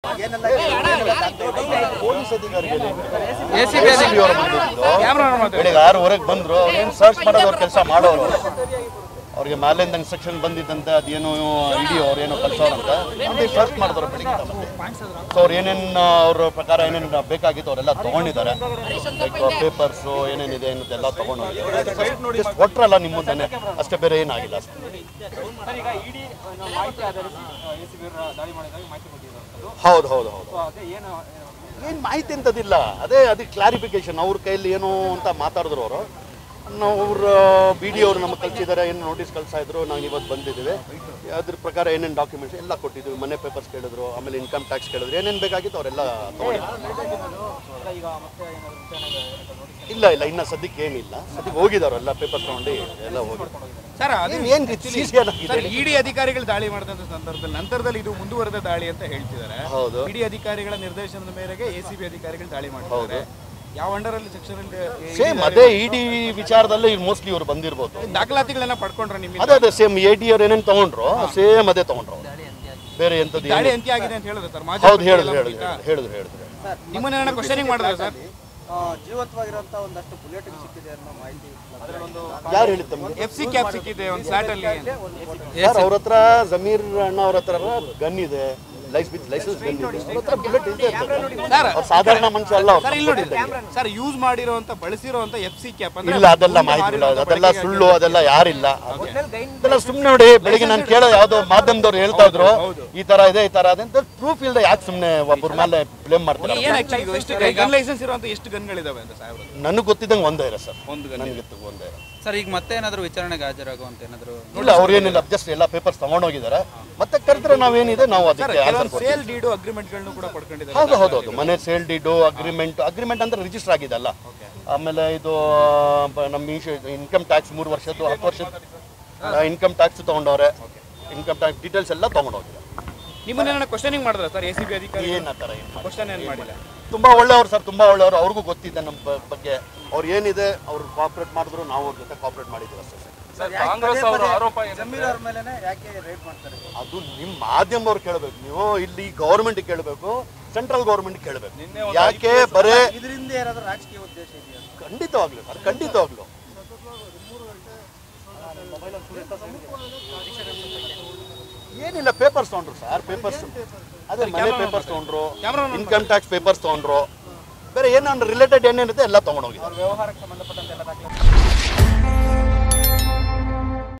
Police ಅಧಿಕಾರಿಗಳು ACB ಅವರು ಬಂದಿದ್ದು ಬೆಳಿಗ್ಗೆ ಆರೂವರೆಗೆ ಬಂದ್ರು ಅವ್ರೇನು ಸರ್ಚ್ ಮಾಡೋದು ಅವ್ರ ಕೆಲಸ ಮಾಡೋರು ಅವ್ರಿಗೆ ಮೇಲಿಂದ ಇನ್ಸ್ಟ್ರಕ್ಷನ್ ಬಂದಿದ್ದಂತೆ ಅದೇನು ಇಡಿ ಅವ್ರು ಏನೋ ಕಲ್ಸೋರಂತ ಅಂತ ಸರ್ಚ್ ಮಾಡಿದ್ರು ಬೆಳಿಗ್ಗೆ ಮತ್ತೆ ಸೊ ಅವ್ರು ಏನೇನು ಅವ್ರ ಪ್ರಕಾರ ಏನೇನು ಬೇಕಾಗಿತ್ತು ಅವರೆಲ್ಲ ತೊಗೊಂಡಿದ್ದಾರೆ ಲೈಕ್ ಪೇಪರ್ಸು ಏನೇನಿದೆ ಅನ್ನೋದೆಲ್ಲ ತೊಗೊಂಡು ಜಸ್ಟ್ ಕೊಟ್ರಲ್ಲ ನಿಮ್ಮ ಮುಂದೆನೆ ಅಷ್ಟೇ ಬೇರೆ ಏನಾಗಿಲ್ಲ ಅಷ್ಟೇ ಸರ್ ಈಗ ಇಡೀ ಮಾಹಿತಿ ಆಧರಿಸಿ ಎ ಸಿ ಬಿ ದಾಳಿ ಮಾಡಿದಾಗ ಮಾಹಿತಿ ಕೊಟ್ಟಿರುವಂಥದ್ದು ಹೌದು ಹೌದು ಹೌದು ಸೊ ಅದೇ ಏನು ಏನು ಮಾಹಿತಿ ಅಂತದಿಲ್ಲ ಅದೇ ಅದಕ್ಕೆ ಕ್ಲಾರಿಫಿಕೇಶನ್ ಅವ್ರ ಕೈಯಲ್ಲಿ ಏನು ಅಂತ ಮಾತಾಡಿದ್ರು ಅವರು ನಾವು ಅವ್ರ ಬಿ ಡಿ ಅವರು ನಮಗೆ ಕಳಿಸಿದ್ದಾರೆ ಏನು ನೋಟಿಸ್ ಕಳ್ಸಾ ಇದ್ರು ನಾವು ಇವತ್ತು ಬಂದಿದ್ದೀವಿ ಅದ್ರ ಪ್ರಕಾರ ಏನೇನು ಡಾಕ್ಯುಮೆಂಟ್ಸ್ ಎಲ್ಲ ಕೊಟ್ಟಿದ್ವಿ ಮನೆ ಪೇಪರ್ಸ್ ಕೇಳಿದ್ರು ಆಮೇಲೆ ಇನ್ಕಮ್ ಟ್ಯಾಕ್ಸ್ ಕೇಳಿದ್ರು ಏನೇನು ಬೇಕಾಗಿತ್ತು ಅವರೆಲ್ಲ ತಗೊಂಡಿದ್ದಾರೆ ಈಗ ಮತ್ತೆ ಏನಾದರೂ ವಿಚಾರಣೆ ನೋಟಿಸ್ ಇಲ್ಲ ಇಲ್ಲ ಇನ್ನು ಸದ್ಯಕ್ಕೆ ಏನಿಲ್ಲ ಸದ್ಯಕ್ಕೆ ಹೋಗಿದ್ದಾರೆ ಎಲ್ಲ ಪೇಪರ್ ತೊಗೊಂಡು ಎಲ್ಲ ಹೋಗಿ ಸರ್ ಅದು ಏನು ಸಿ ಸಿ ಸರ್ ಇಡಿ ಅಧಿಕಾರಿಗಳು ದಾಳಿ ಮಾಡಿದಂತ ಸಂದರ್ಭದಲ್ಲಿ ನಂತರದಲ್ಲಿ ಇದು ಮುಂದುವರೆದ ದಾಳಿ ಅಂತ ಹೇಳ್ತಿದ್ದಾರೆ ಹೌದು ಇಡಿ ಅಧಿಕಾರಿಗಳ ನಿರ್ದೇಶನದ ಮೇರೆಗೆ ಎಸಿಬಿ ಅಧಿಕಾರಿಗಳು ದಾಳಿ ಮಾಡಿದ್ದಾರೆ ಯಾವ ಅಂಡರ್ ಅಲ್ಲಿ ಸೆಕ್ಷನ್ ಸೇಮ್ ಅದೇ ಇಡಿ ವಿಚಾರದಲ್ಲೇ ಮೋಸ್ಟ್ಲಿ ಇವ್ರು ಬಂದಿರ್ಬೋದು ದಾಖಲಾತಿಗಳನ್ನ ಪಡ್ಕೊಂಡ್ರೆ ನಿಮ್ಮಿಂದ ಅದೇ ಅದೇ ಸೇಮ್ ಎ ಡಿ ಅವ್ರು ಏನೇನು ತೊಗೊಂಡ್ರು ಸೇಮ್ ಅದೇ ತೊಗೊಂಡ್ರು ಅವ್ರು. ಬೇರೆ ಎಂಥದ್ದು ದಾಳಿ ಏನು ಅಂತ್ಯ ಆಗಿದೆ ಅಂತ ಹೇಳಿದ್ರು ಸರ್ ಮಾಜಿ ಹೌದು ಮಂತ್ರಿ ಹೇಳಿದ್ರು ಎಲ್ಲ ಹೇಳಿದ್ರು ಮುಗಿತಾ? ಹೇಳಿದ್ರು ಹೇಳಿದ್ರು ನಿಮ್ಮನ್ನ ಕ್ವಶನಿಂಗ್ ಮಾಡಿದ್ರು ಸರ್ ಜೀವಂತವಾಗಿರುವಂತಹ ಒಂದಷ್ಟು ಬುಲೆಟ್ ಸಿಕ್ಕಿದೆ ಅನ್ನೋ ಮಾಹಿತಿ ಯಾರು ಹೇಳಿದ್ದು ತಮಗೆ ಎಫ್ ಸಿ ಕ್ಯಾಪ್ ಸಿಕ್ಕಿದೆ ಒಂದು ಫ್ಲಾಟ್ ಅಲ್ಲಿ ಸರ್ ಅವ್ರ ಹತ್ರ ಜಮೀರ್ ಅಣ್ಣ ಅವ್ರ ಹತ್ರ ಗನ್ ಇದೆ ಲೈಸ್ ವಿತ್ ಲೈಸೆನ್ಸ್ ಗನ್ ಇದೆ ಅವ್ರ ಹತ್ರ ಬುಲೆಟ್ ಇದೆ ಸರ್ ಅವ್ರು ಸಾಧಾರಣ ಮನುಷ್ಯ ಅಲ್ಲ ಅವ್ರು ಸರ್ ಇಲ್ಲಿ ನೋಡಿ ಸರ್ ಯೂಸ್ ಮಾಡಿರುವಂತ ಬಳಸಿರುವಂತ ಎಫ್ ಸಿ ಕ್ಯಾಪ್ ಅಂದ್ರೆ ಇಲ್ಲ ಅದೆಲ್ಲ ಮಾಹಿತಿ ಇಲ್ಲ ಅದೆಲ್ಲ ಸುಳ್ಳು ಅದೆಲ್ಲ ಯಾರಿಲ್ಲ ಅದೆಲ್ಲ ಸುಮ್ಮನೆ ನೋಡಿ ಬೆಳಿಗ್ಗೆ ನಾನು ಕೇಳೋ ಯಾವ್ದೋ ಮಾಧ್ಯಮದವ್ರು ಹೇಳ್ತಾ ಇದ್ರು ಈ ತರ ಇದೆ ಈ ತರ ಇದೆ ಅಂತ ಪ್ರೂಫ್ ಇಲ್ಲದೆ ಯಾಕೆ ಸುಮ್ಮನೆ ಒಬ್ಬರ ಮೇಲೆ ಬ್ಲೇಮ್ ಮಾಡ್ತಾರೆ ಏನ್ ಆಕ್ಚುಲಿ ಇದು ಎಷ್ಟು ಗನ್ ಲೈಸೆನ್ಸ್ ಇರುವಂತ ಎಷ್ಟು ಗನ್ಗಳಿದಾವೆ ಅಂತ ಸಾಹೇಬ್ರು ನನಗೆ ಗೊತ್ತಿದ್ದಂಗೆ ಒಂದೇ ಇರೋ ಸರ್ ಒಂದು ಗನ್ ನನಗೆ ಗೊತ್ತು ಒಂದೇ ಇರೋ ಸರ್ ಈಗ ಮತ್ತೆ ಏನಾದರೂ ವಿಚಾರಣೆಗೆ ಹಾಜರಾಗುವಂತ ಏನಾದರೂ ಇಲ್ಲ ಅವ್ರು ಏನಿಲ್ಲ ಜಸ್ಟ್ ಎಲ್ಲ ಪೇಪರ್ಸ್ ತಗೊಂಡೋಗಿದ್ದಾರೆ ಮತ್ತೆ ಕರೆದ್ರೆ ನಾವೇನಿದೆ ನಾವು ಅದಕ್ಕೆ ಆನ್ಸರ್ ಕೊಡ್ತೀವಿ ಸೇಲ್ ಡೀಡು ಅಗ್ರಿಮೆಂಟ್ಗಳನ್ನು ಕೂಡ ಪಡ್ಕೊಂಡಿದ್ದಾರೆ ಹೌದು ಹೌದು ಹೌದು ಮನೆ ಸೇಲ್ ಡಿಡು ಅಗ್ರಿಮೆಂಟ್ ಅಗ್ರಿಮೆಂಟ್ ಅಂದ್ರೆ ರಿಜಿಸ್ಟರ್ ಆಗಿದೆಲ್ಲ ಆಮೇಲೆ ಇದು ಬ- ನಮ್ಮ ಇನ್ಕಮ್ ಟ್ಯಾಕ್ಸ್ ಮೂರು ವರ್ಷದ್ದು ಹತ್ತು ವರ್ಷದ ಇನ್ಕಮ್ ಟ್ಯಾಕ್ಸ್ ತಗೊಂಡವ್ರೆ ಇನ್ಕಮ್ ಟ್ಯಾಕ್ಸ್ ಡೀಟೇಲ್ಸ್ ಎಲ್ಲ ತಗೊಂಡೋಗಿದ್ದಾರೆ ನಿಮ್ಮನ್ನ ಕ್ವಶನಿಂಗ್ ಮಾಡಿದ್ರ ಸರ್ ಎ ಸಿ ಬಿ ಅಧಿಕಾರಿ ಏನ್ ಆ ಥರ ಏನ್ ಮಾಡಿ ಕ್ವಶನ್ ಏನ್ ಮಾಡಿಲ್ಲ ತುಂಬಾ ಒಳ್ಳೆಯವ್ರು ಸರ್ ತುಂಬಾ ಒಳ್ಳೆಯವರು ಅವ್ರಿಗೂ ಗೊತ್ತಿದೆ ನಮ್ಮ ಬ- ಬಗ್ಗೆ ಅವ್ರು ಏನಿದೆ ಅವ್ರು ಕಾಪ್ರೇಟ್ ಮಾಡಿದ್ರು ನಾವು ಅವ್ರ ಜೊತೆ ಕಾಪ್ರೇಟ್ ಮಾಡಿದ್ದೀವಿ ಅಷ್ಟೇ ಸರ್ ಕಾಂಗ್ರೆಸ್ ಅವರ ಆರೋಪ ಜಮೀರ್ ಅವ್ರ ಮೇಲೆ ಯಾಕೆ ರೇಡ್ ಮಾಡ್ತಾರೆ ಅದು ನಿಮ್ಮ ಮಾಧ್ಯಮದವ್ರು ಕೇಳಬೇಕು ನೀವು ಇಲ್ಲಿ ಗೌರ್ಮೆಂಟ್ ಕೇಳಬೇಕು ಸೆಂಟ್ರಲ್ ಗೌರ್ಮೆಂಟ್ ಕೇಳಬೇಕು ಯಾಕೆ ಬರೇ ಇದರಿಂದ ಏನಾದರೂ ರಾಜಕೀಯ ಉದ್ದೇಶ ಇದೆಯಾ ಖಂಡಿತವಾಗ್ಲು ಸರ್ ಖಂಡಿತವಾಗ್ಲು ಏನಿಲ್ಲ ಪೇಪರ್ಸ್ ತಗೊಂಡ್ರು ಸರ್ ಪೇಪರ್ಸ್ ಅದೇ ಮನೆ ಪೇಪರ್ಸ್ ತಗೊಂಡ್ರು ಇನ್ಕಮ್ ಟ್ಯಾಕ್ಸ್ ಪೇಪರ್ಸ್ ತಗೊಂಡ್ರು ಬೇರೆ ಏನಾದ್ರು ರಿಲೇಟೆಡ್ ಏನೇನಿದೆ ಎಲ್ಲ ತಗೊಂಡೋಗಿದ್ದಾರೆ ವ್ಯವಹಾರಕ್ಕೆ ಸಂಬಂಧಪಟ್ಟಂತೆ ಎಲ್ಲ ದಾಖಲೆ